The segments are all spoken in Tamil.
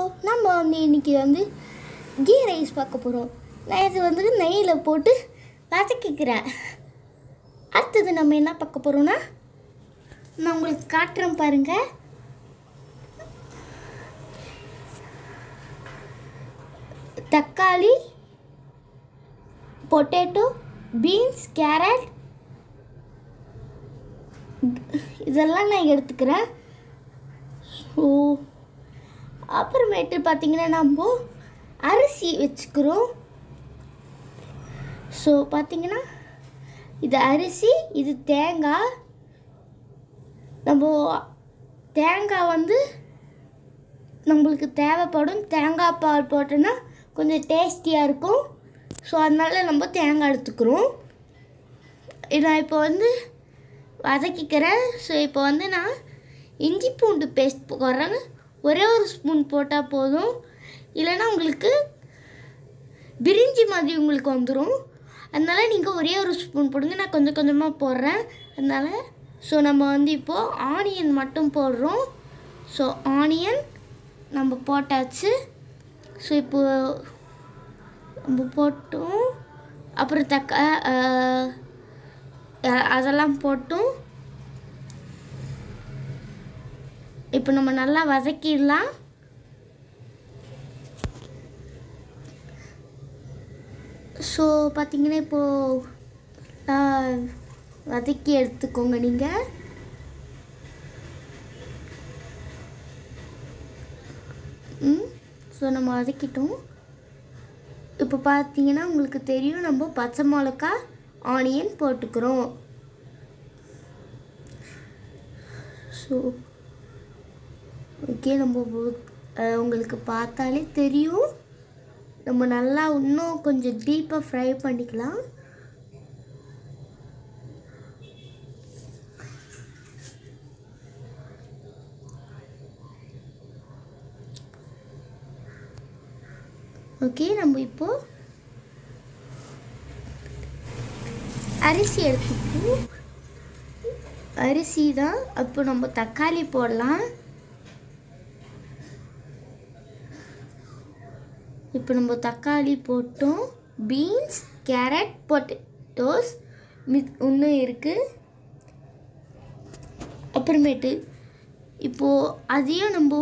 நம்ம வந்து இன்னைக்கு வந்து கீ ரைஸ் பார்க்க போகிறோம் நான் இது வந்து நெய்யில் போட்டு வதக்கிக்கிறேன் அடுத்தது நம்ம என்ன பார்க்க போகிறோம்னா நான் உங்களுக்கு காட்டுறேன் பாருங்க தக்காளி பொட்டேட்டோ பீன்ஸ் கேரட் இதெல்லாம் நான் எடுத்துக்கிறேன் ஸோ அப்புறமேட்டு பார்த்தீங்கன்னா நம்ம அரிசி வச்சுக்கிறோம் ஸோ பார்த்தீங்கன்னா இது அரிசி இது தேங்காய் நம்ம தேங்காய் வந்து நம்மளுக்கு தேவைப்படும் தேங்காய் பால் போட்டோன்னா கொஞ்சம் டேஸ்டியாக இருக்கும் ஸோ அதனால நம்ம தேங்காய் எடுத்துக்கிறோம் நான் இப்போ வந்து வதக்கிக்கிறேன் ஸோ இப்போ வந்து நான் இஞ்சி பூண்டு பேஸ்ட் போடுறேன் ஒரே ஒரு ஸ்பூன் போட்டால் போதும் இல்லைன்னா உங்களுக்கு பிரிஞ்சி மாதிரி உங்களுக்கு வந்துடும் அதனால நீங்கள் ஒரே ஒரு ஸ்பூன் போடுங்க நான் கொஞ்சம் கொஞ்சமாக போடுறேன் அதனால ஸோ நம்ம வந்து இப்போது ஆனியன் மட்டும் போடுறோம் ஸோ ஆனியன் நம்ம போட்டாச்சு ஸோ இப்போ நம்ம போட்டோம் அப்புறம் தக்கா அஹ், அஹ், அதெல்லாம் போட்டும் இப்போ நம்ம நல்லா வதக்கிடலாம் ஸோ பார்த்தீங்கன்னா இப்போது ஆஹ், வதக்கி எடுத்துக்கோங்க நீங்கள் ம் ஸோ நம்ம வதக்கிட்டோம் இப்போ பார்த்தீங்கன்னா உங்களுக்கு தெரியும் நம்ம பச்சை மிளகா ஆனியன் போட்டுக்கிறோம் ஸோ ஓகே நம்ம ஒ- அஹ் உங்களுக்கு பார்த்தாலே தெரியும் நம்ம நல்லா இன்னும் கொஞ்சம் டீப்பாக ஃப்ரை பண்ணிக்கலாம் ஓகே நம்ம இப்போ அரிசி எடுத்துப்போம் அரிசி தான் அப்போ நம்ம தக்காளி போடலாம் இப்போ நம்ம தக்காளி போட்டோம் பீன்ஸ் கேரட் பொட்டேட்டோஸ் மித் இன்னும் இருக்குது அப்புறமேட்டு இப்போது அதையும் நம்ம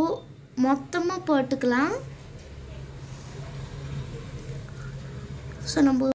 மொத்தமாக போட்டுக்கலாம் ஸோ நம்ம